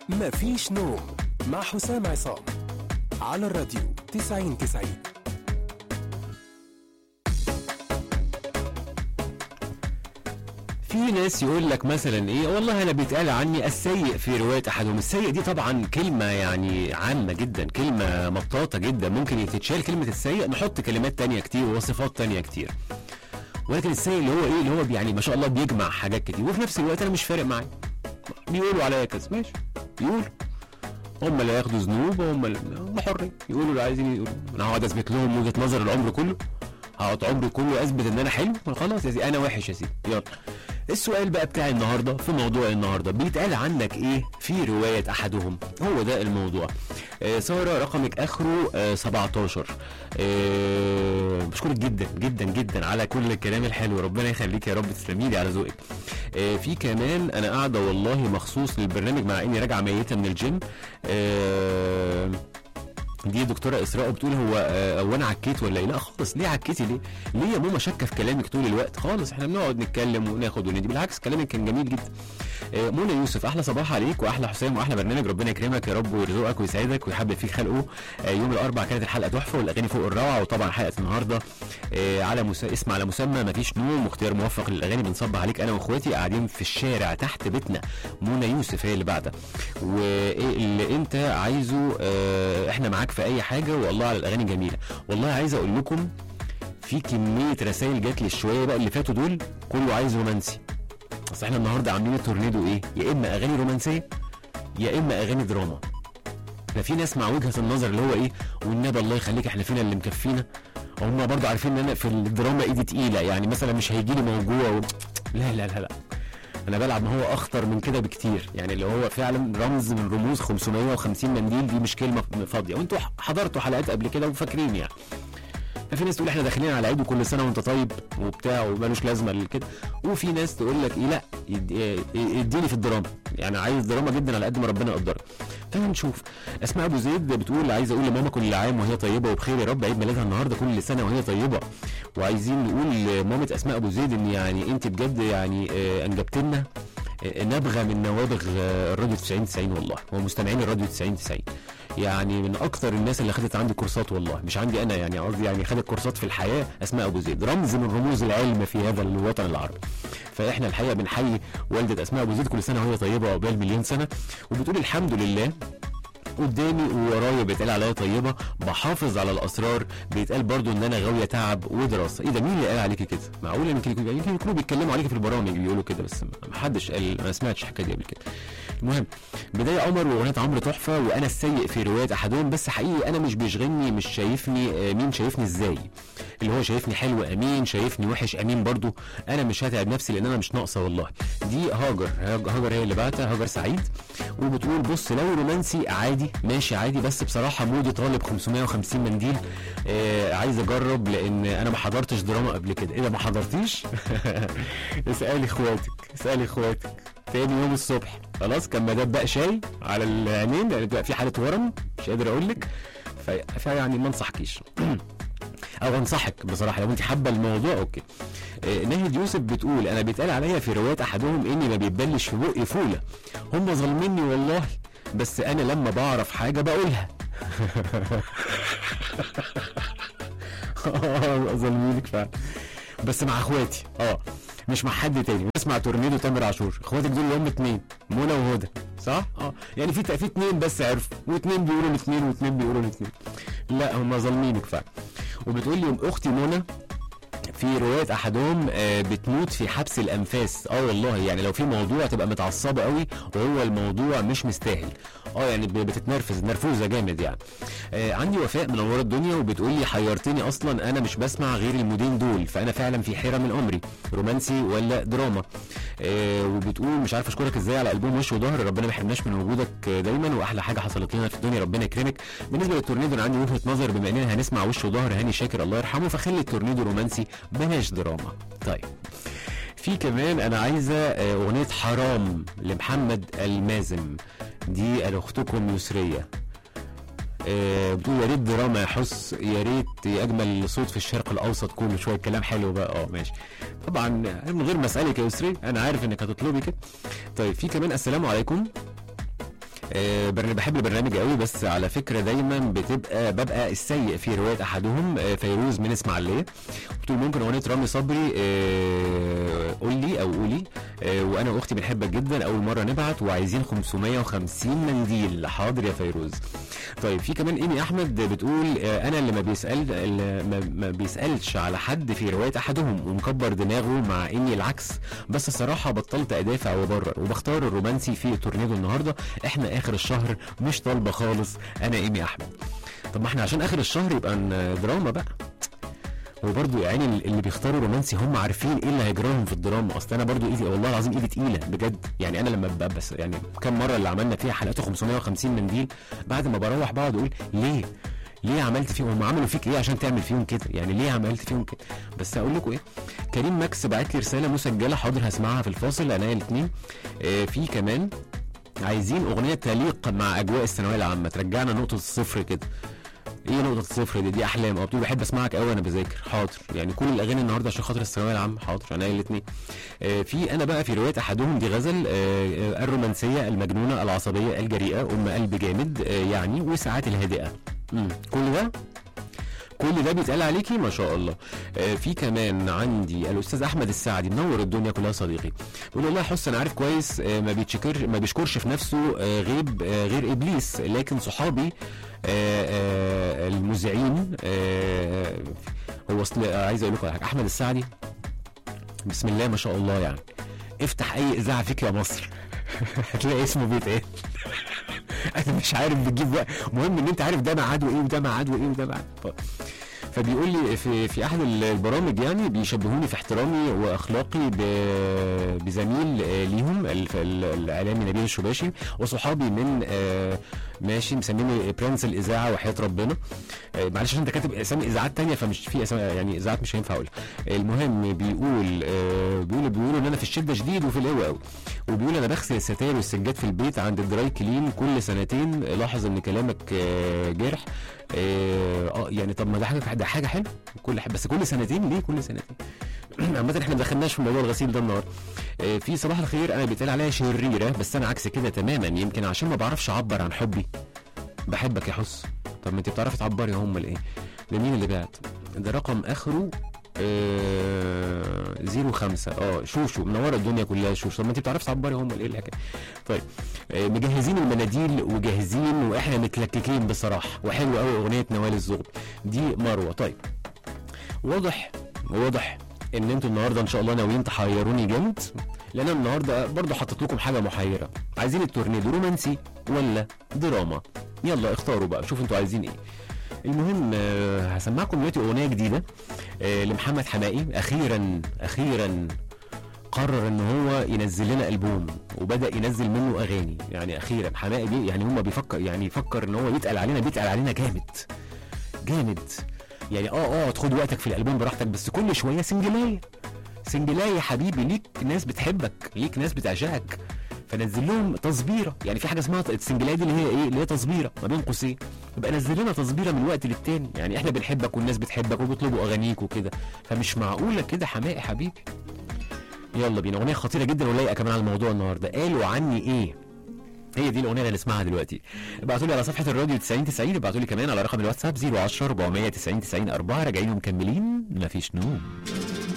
مفيش نوم مع حسام عصام على الراديو 90 90 في ناس يقول لك مثلا ايه والله انا بيتقال عني السيء في روايه احدهم السيء دي طبعا كلمه يعني عامه جدا كلمه مطاطه جدا ممكن تتشال كلمه السيء نحط كلمات تانية كتير وصفات تانية كتير ولكن السيء اللي هو ايه اللي هو يعني ما شاء الله بيجمع حاجات كتير وفي نفس الوقت انا مش فارق معايا بيقولوا عليا كذا ماشي يقولوا هم اللي هياخدوا ذنوب هم اللي هم حرين يقولوا اللي عايزين يقولوا انا هقعد اثبت لهم وجهه نظر العمر كله هقعد عمري كله اثبت ان انا حلو خلاص يا سيدي انا وحش يا سيدي يلا السؤال بقى بتاع النهارده في موضوع النهارده بيتقال عنك ايه في روايه احدهم هو ده الموضوع آه ساره رقمك اخره آه 17 آه بشكرك جدا جدا جدا على كل الكلام الحلو ربنا يخليك يا رب تسلمي لي على ذوقك آه في كمان انا قاعده والله مخصوص للبرنامج مع اني راجعه ميته من الجيم آه دي دكتوره اسراء بتقول هو آه، هو انا عكيت ولا ايه لا خالص ليه عكيتي ليه ليه يا ماما شاكه في كلامك طول الوقت خالص احنا بنقعد نتكلم وناخد وندي بالعكس كلامك كان جميل جدا آه، منى يوسف احلى صباح عليك واحلى حسام واحلى برنامج ربنا يكرمك يا رب ويرزقك ويسعدك ويحبب فيك خلقه آه، يوم الاربعاء كانت الحلقه تحفه والاغاني فوق الروعه وطبعا حلقه النهارده آه، على مس... اسم على مسمى مفيش نوم واختيار موفق للاغاني بنصب عليك انا واخواتي قاعدين في الشارع تحت بيتنا منى يوسف هي اللي بعدها وايه اللي انت عايزه آه، احنا معاك في اي حاجه والله على الاغاني جميله والله عايز اقول لكم في كميه رسائل جات لي الشويه بقى اللي فاتوا دول كله عايز رومانسي اصل احنا النهارده عاملين التورنيدو ايه يا اما اغاني رومانسيه يا اما اغاني دراما ففي ناس مع وجهه النظر اللي هو ايه والنبي الله يخليك احنا فينا اللي مكفينا هم برضه عارفين ان انا في الدراما ايدي تقيله يعني مثلا مش هيجي لي موجوع و... لا لا لا لا انا بلعب ما هو اخطر من كده بكتير يعني اللي هو فعلا رمز من رموز 550 منديل دي مش كلمه فاضيه وانتوا حضرتوا حلقات قبل كده وفاكرين يعني ففي ناس تقول احنا داخلين على عيد وكل سنه وانت طيب وبتاع ومالوش لازمه كده وفي ناس تقول لك ايه لا يد- إيه، اديني في الدراما يعني عايز دراما جدا على قد ما ربنا يقدرك فهنشوف اسماء ابو زيد بتقول عايز اقول لماما كل عام وهي طيبه وبخير يا رب عيد ميلادها النهارده كل سنه وهي طيبه وعايزين نقول لمامه اسماء ابو زيد ان يعني انت بجد يعني آه، انجبت لنا آه، نبغه من نوابغ آه، الراديو 90 90 والله ومستمعين الراديو 90 90 يعني من اكتر الناس اللي خدت عندي كورسات والله مش عندي انا يعني قصدي يعني خدت كورسات في الحياه اسماء ابو زيد رمز من رموز العلم في هذا الوطن العربي فاحنا الحقيقه بنحيي والده اسماء ابو زيد كل سنه وهي طيبه وعقبال مليون سنه وبتقول الحمد لله قدامي وورايا بيتقال عليا طيبه بحافظ على الاسرار بيتقال برضو ان انا غاويه تعب ودراسه ايه ده مين اللي قال عليكي كده معقول يمكن يكون- يمكن يكونوا بيتكلموا عليكي في البرامج بيقولوا كده بس ما حدش قال ما سمعتش الحكايه دي قبل كده المهم بدايه عمر واغنيه عمرو تحفه وانا السيء في روايه احدهم بس حقيقي انا مش بيشغلني مش شايفني آه، مين شايفني ازاي اللي هو شايفني حلو امين شايفني وحش امين برضو انا مش هتعب نفسي لان انا مش ناقصه والله دي هاجر هاج- هاجر هي اللي بعتها هاجر سعيد وبتقول بص لو رومانسي عادي ماشي عادي بس بصراحه مودي طالب 550 منديل آه عايز اجرب لان انا ما حضرتش دراما قبل كده ايه ده ما حضرتيش اسالي اخواتك اسالي اخواتك تاني يوم الصبح خلاص كان مدام بقى شاي على العينين لان بقى في حاله ورم مش قادر اقول لك في- فيعني ما انصحكيش او انصحك بصراحه لو انت حابه الموضوع اوكي آه، ناهد يوسف بتقول انا بيتقال عليا في روايات احدهم اني ما بيتبلش في بقي فوله هم ظالميني والله بس انا لما بعرف حاجه بقولها اه ظالمينك فعلا بس مع اخواتي اه مش مع حد تاني بسمع تورنيدو تامر عاشور اخواتك دول اللي هم اتنين منى وهدى صح اه يعني في في اتنين بس عرفوا واتنين بيقولوا لاتنين واتنين بيقولوا لاتنين لا هم ظالمينك فعلا وبتقول لي اختي منى في روايه احدهم آه، بتموت في حبس الانفاس اه والله يعني لو في موضوع تبقى متعصبه قوي وهو الموضوع مش مستاهل اه يعني ب- بتتنرفز نرفوزه جامد يعني آه عندي وفاء منوره الدنيا وبتقول لي حيرتني اصلا انا مش بسمع غير المودين دول فانا فعلا في حيره من امري رومانسي ولا دراما آه وبتقول مش عارف اشكرك ازاي على البوم وش وظهر ربنا ما يحرمناش من وجودك آه، دايما واحلى حاجه حصلت لنا في الدنيا ربنا يكرمك بالنسبه للتورنيدو انا عندي وجهه نظر بما اننا هنسمع وش وظهر هاني شاكر الله يرحمه فخلي التورنيدو رومانسي بلاش دراما طيب في كمان انا عايزه آه، اغنيه حرام لمحمد المازم دي انا اختكم يسريه آه، بتقول يا ريت دراما يحس يا ريت اجمل صوت في الشرق الاوسط كله شويه كلام حلو بقى اه ماشي طبعا من غير ما اسالك يا يسري انا عارف انك هتطلبي كده طيب في كمان السلام عليكم آه، برن- بحب البرنامج قوي بس على فكره دايما بتبقى ببقى السيء في روايه احدهم آه، فيروز من اسماعيليه بتقول ممكن اغنيه رامي صبري آه، قول لي او قولي آه، وانا واختي بنحبك جدا اول مره نبعت وعايزين 550 منديل حاضر يا فيروز طيب في كمان ايمي احمد بتقول آه، انا اللي ما بيسال اللي ما- ما بيسالش على حد في روايه احدهم ومكبر دماغه مع اني العكس بس الصراحه بطلت ادافع وابرر وبختار الرومانسي في تورنيدو النهارده احنا اخر الشهر مش طالبه خالص انا ايمي احمد طب ما احنا عشان اخر الشهر يبقى ن- دراما بقى هو برضه يعني اللي بيختاروا رومانسي هم عارفين ايه اللي هيجرى لهم في الدراما اصل انا برضه ايدي والله العظيم ايدي تقيله بجد يعني انا لما ببقى بس يعني كم مره اللي عملنا فيها حلقات 550 منديل بعد ما بروح بقعد اقول ليه ليه عملت فيهم هم عملوا فيك ايه عشان تعمل فيهم كده يعني ليه عملت فيهم كده بس اقول لكم ايه كريم ماكس بعت لي رساله مسجله حاضر هسمعها في الفاصل انا الاثنين آه في كمان عايزين اغنيه تليق مع اجواء الثانويه العامه ترجعنا نقطه الصفر كده ايه نقطة الصفر دي دي احلام اه بتقول بحب اسمعك قوي وانا بذاكر حاضر يعني كل الاغاني النهارده عشان خاطر الثانويه العامه حاضر انا الاثنين آه في انا بقى في روايه احدهم دي غزل آه آه، الرومانسيه المجنونه العصبيه الجريئه ام قلب جامد آه يعني وساعات الهادئه مم. كل ده كل ده بيتقال عليكي ما شاء الله آه في كمان عندي الاستاذ احمد السعدي منور الدنيا كلها صديقي بيقول والله حس انا عارف كويس آه ما بيتشكر ما بيشكرش في نفسه آه غيب آه غير ابليس لكن صحابي آه آه المذيعين آه هو اصل آه، عايز اقول لكم على حاجه احمد السعدي بسم الله ما شاء الله يعني افتح اي اذاعه فيك يا مصر هتلاقي اسمه بيتقال انا مش عارف بتجيب وقت مهم ان انت عارف ده ميعاده ايه وده ميعاده ايه وده ميعاده ف- فبيقول لي في في احد البرامج يعني بيشبهوني في احترامي واخلاقي ب- بزميل آه، ليهم ال- ال- الاعلامي نبيل الشباشي وصحابي من آه، ماشي مسميني برنس الاذاعه وحياه ربنا آه، معلش عشان انت كاتب اسامي اذاعات تانية فمش في اسامي يعني اذاعات مش هينفع اقولها المهم بيقول آه، بيقول بيقولوا ان انا في الشده شديد وفي القوه قوي وبيقول انا بغسل الستاير والسجاد في البيت عند الدراي كلين كل سنتين لاحظ ان كلامك آه، جارح اه آه، يعني طب ما ده حاجه ده حاجه حلوه كل ح- بس كل سنتين ليه كل سنتين عامة احنا ما دخلناش في موضوع الغسيل ده النهارده. آه، في صباح الخير انا بيتقال عليا شريره بس انا عكس كده تماما يمكن عشان ما بعرفش اعبر عن حبي. بحبك يا حس. طب ما انت بتعرفي تعبري يا هم الايه؟ ده مين اللي بعت؟ ده رقم اخره آه زيرو خمسة اه شوشو منورة الدنيا كلها شوشو طب ما انت بتعرفي تعبري هم الايه الحكاية طيب آه مجهزين المناديل وجاهزين واحنا متلككين بصراحة وحلوة قوي اغنية نوال الزغبي دي مروة طيب واضح واضح ان انتوا النهارده ان شاء الله ناويين تحيروني جامد لان انا النهارده برضه حطيت لكم حاجه محيره عايزين التورنيدو رومانسي ولا دراما يلا اختاروا بقى شوفوا انتوا عايزين ايه المهم آه، هسمعكم دلوقتي اغنيه جديده آه، لمحمد حمائي اخيرا اخيرا قرر ان هو ينزل لنا البوم وبدا ينزل منه اغاني يعني اخيرا حمائي دي يعني هم بيفكر يعني يفكر ان هو يتقل علينا بيتقل علينا جامد جامد يعني اه اقعد خد وقتك في الالبوم براحتك بس كل شويه سنجلايه سنجلايه يا حبيبي ليك ناس بتحبك ليك ناس بتعشقك فنزل لهم تصبيره يعني في حاجه اسمها السنجلايه دي اللي هي ايه اللي هي تصبيره ما بين قوسين يبقى نزل لنا تصبيره من وقت للتاني يعني احنا بنحبك والناس بتحبك وبيطلبوا اغانيك وكده فمش معقوله كده حماقي حبيبي يلا بينا اغنيه خطيره جدا ولايقه كمان على الموضوع النهارده قالوا عني ايه هي دي الاغنيه اللي هنسمعها دلوقتي ابعتوا لي على صفحه الراديو 90 90 ابعتوا لي كمان على رقم الواتساب 010 490 90 4 راجعين ومكملين مفيش نوم